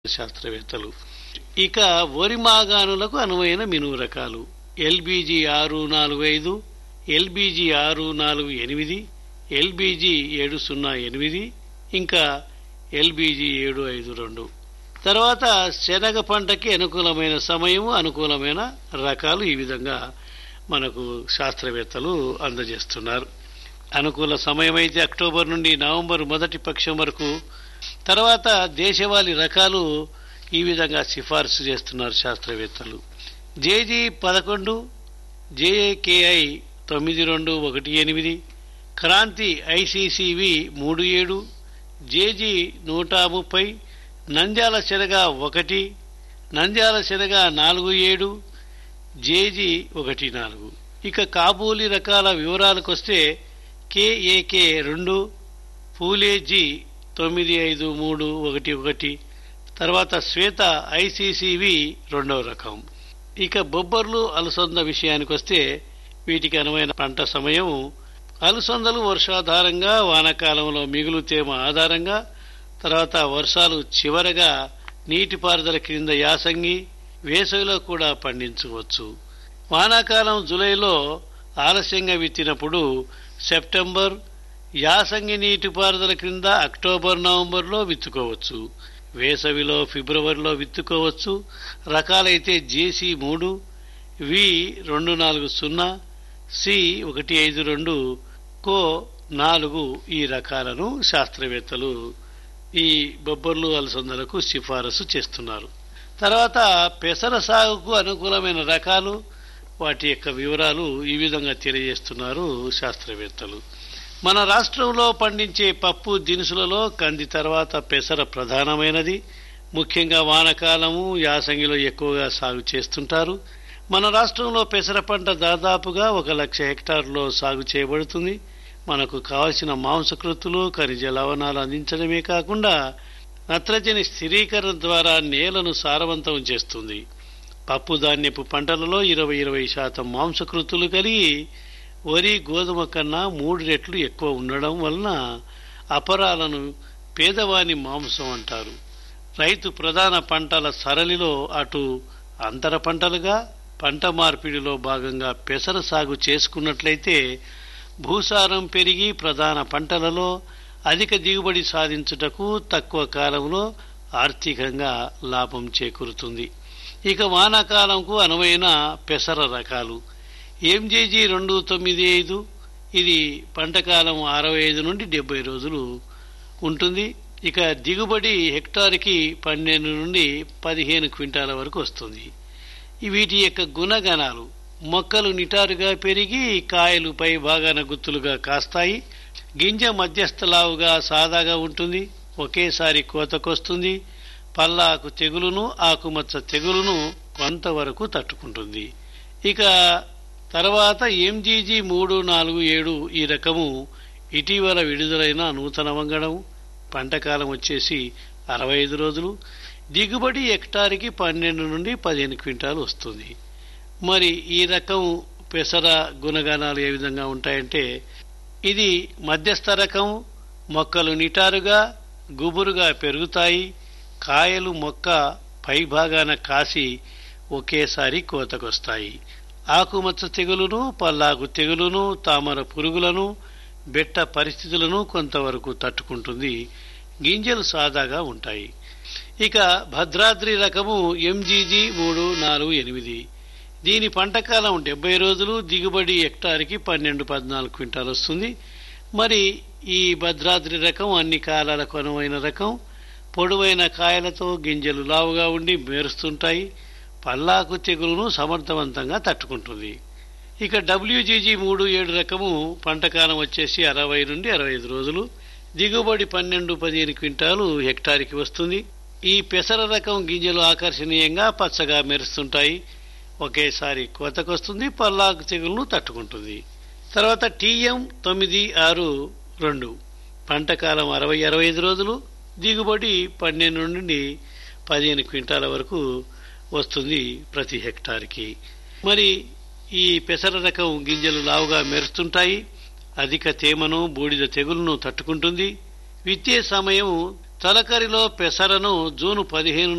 శాస్త్రవేత్తలు ఇక వరి మాగాణులకు అనువైన మినుము రకాలు ఎల్బీజీ ఆరు నాలుగు ఐదు ఎల్బీజీ ఆరు నాలుగు ఎనిమిది ఎల్బీజీ ఏడు సున్నా ఎనిమిది ఇంకా ఎల్బీజీ ఏడు ఐదు రెండు తర్వాత శనగ పంటకి అనుకూలమైన సమయం అనుకూలమైన రకాలు ఈ విధంగా మనకు శాస్త్రవేత్తలు అందజేస్తున్నారు అనుకూల సమయం అయితే అక్టోబర్ నుండి నవంబర్ మొదటి పక్షం వరకు తర్వాత దేశవాళీ రకాలు ఈ విధంగా సిఫార్సు చేస్తున్నారు శాస్త్రవేత్తలు జేజీ పదకొండు జేఏకేఐ తొమ్మిది రెండు ఒకటి ఎనిమిది క్రాంతి ఐసీసీవి మూడు ఏడు జేజీ నూట ముప్పై నంద్యాల శనగ ఒకటి నంద్యాల శనగ నాలుగు ఏడు జేజీ ఒకటి నాలుగు ఇక కాబూలి రకాల వివరాలకు వస్తే కేఏకే రెండు పూలేజీ తొమ్మిది ఐదు మూడు ఒకటి ఒకటి తర్వాత శ్వేత ఐసీసీవి రెండవ రకం ఇక బొబ్బర్లు అలసంద విషయానికి వస్తే వీటికి అనువైన పంట సమయం అలసందలు వర్షాధారంగా వానాకాలంలో మిగులు తేమ ఆధారంగా తర్వాత వర్షాలు చివరగా నీటిపారుదల క్రింద యాసంగి వేసవిలో కూడా పండించవచ్చు వానాకాలం జులైలో ఆలస్యంగా విత్తినప్పుడు సెప్టెంబర్ యాసంగి నీటిపారుదల క్రింద అక్టోబర్ నవంబర్లో విత్తుకోవచ్చు వేసవిలో ఫిబ్రవరిలో విత్తుకోవచ్చు రకాలైతే జేసీ మూడు వి రెండు నాలుగు సున్నా సి ఒకటి ఐదు రెండు కో నాలుగు ఈ రకాలను శాస్త్రవేత్తలు ఈ బొబ్బర్లు అలసందలకు సిఫారసు చేస్తున్నారు తర్వాత పెసర సాగుకు అనుకూలమైన రకాలు వాటి యొక్క వివరాలు ఈ విధంగా తెలియజేస్తున్నారు శాస్త్రవేత్తలు మన రాష్ట్రంలో పండించే పప్పు దినుసులలో కంది తర్వాత పెసర ప్రధానమైనది ముఖ్యంగా వానకాలము యాసంగిలో ఎక్కువగా సాగు చేస్తుంటారు మన రాష్ట్రంలో పెసర పంట దాదాపుగా ఒక లక్ష హెక్టార్లో సాగు చేయబడుతుంది మనకు కావలసిన మాంసకృతులు ఖనిజ లవణాలు అందించడమే కాకుండా నత్రజని స్థిరీకరణ ద్వారా నేలను సారవంతం చేస్తుంది పప్పు ధాన్యపు పంటలలో ఇరవై ఇరవై శాతం మాంసకృతులు కలిగి వరి గోధుమ కన్నా మూడు రెట్లు ఎక్కువ ఉండడం వలన అపరాలను పేదవాని మాంసం అంటారు రైతు ప్రధాన పంటల సరళిలో అటు అంతర పంటలుగా పంట మార్పిడిలో భాగంగా పెసర సాగు చేసుకున్నట్లయితే భూసారం పెరిగి ప్రధాన పంటలలో అధిక దిగుబడి సాధించుటకు తక్కువ కాలంలో ఆర్థికంగా లాభం చేకూరుతుంది ఇక వానాకాలంకు అనువైన పెసర రకాలు ఎంజేజీ రెండు తొమ్మిది ఐదు ఇది పంటకాలం అరవై ఐదు నుండి డెబ్బై రోజులు ఉంటుంది ఇక దిగుబడి హెక్టార్కి పన్నెండు నుండి పదిహేను క్వింటాల వరకు వస్తుంది వీటి యొక్క గుణగణాలు మొక్కలు నిటారుగా పెరిగి కాయలు పై భాగాన గుత్తులుగా కాస్తాయి గింజ మధ్యస్థలావుగా సాదాగా ఉంటుంది ఒకేసారి కోతకొస్తుంది పల్లాకు తెగులును ఆకుమచ్చ తెగులును కొంతవరకు తట్టుకుంటుంది ఇక తర్వాత ఎంజీజీ మూడు నాలుగు ఏడు ఈ రకము ఇటీవల విడుదలైన నూతన వంగడం పంటకాలం వచ్చేసి అరవై ఐదు రోజులు దిగుబడి హెక్టార్కి పన్నెండు నుండి పదిహేను క్వింటాలు వస్తుంది మరి ఈ రకం పెసర గుణగణాలు ఏ విధంగా ఉంటాయంటే ఇది మధ్యస్థ రకం మొక్కలు నిటారుగా గుబురుగా పెరుగుతాయి కాయలు మొక్క పైభాగాన కాసి ఒకేసారి కోతకొస్తాయి ఆకుమచ్చ తెగులును పల్లాకు తెగులును తామర పురుగులను బెట్ట పరిస్థితులను కొంతవరకు తట్టుకుంటుంది గింజలు సాదాగా ఉంటాయి ఇక భద్రాద్రి రకము ఎంజీజీ మూడు నాలుగు ఎనిమిది దీని పంటకాలం డెబ్బై రోజులు దిగుబడి హెక్టార్కి పన్నెండు పద్నాలుగు క్వింటాలు వస్తుంది మరి ఈ భద్రాద్రి రకం అన్ని కాలాలకు అనువైన రకం పొడవైన కాయలతో గింజలు లావుగా ఉండి మేరుస్తుంటాయి పల్లాకు తెగులును సమర్థవంతంగా తట్టుకుంటుంది ఇక డబ్ల్యూజీజీ మూడు ఏడు రకము పంటకాలం వచ్చేసి అరవై నుండి అరవై ఐదు రోజులు దిగుబడి పన్నెండు పదిహేను క్వింటాలు హెక్టార్కి వస్తుంది ఈ పెసర రకం గింజలు ఆకర్షణీయంగా పచ్చగా మెరుస్తుంటాయి ఒకేసారి కోతకొస్తుంది పల్లాకు తెగులను తట్టుకుంటుంది తర్వాత టీఎం తొమ్మిది ఆరు రెండు పంటకాలం అరవై అరవై ఐదు రోజులు దిగుబడి పన్నెండు నుండి పదిహేను క్వింటాల వరకు వస్తుంది ప్రతి హెక్టార్కి మరి ఈ పెసర రకం గింజలు లావుగా మెరుస్తుంటాయి అధిక తేమను బూడిద తెగులను తట్టుకుంటుంది విత్తే సమయం తలకరిలో పెసరను జూన్ పదిహేను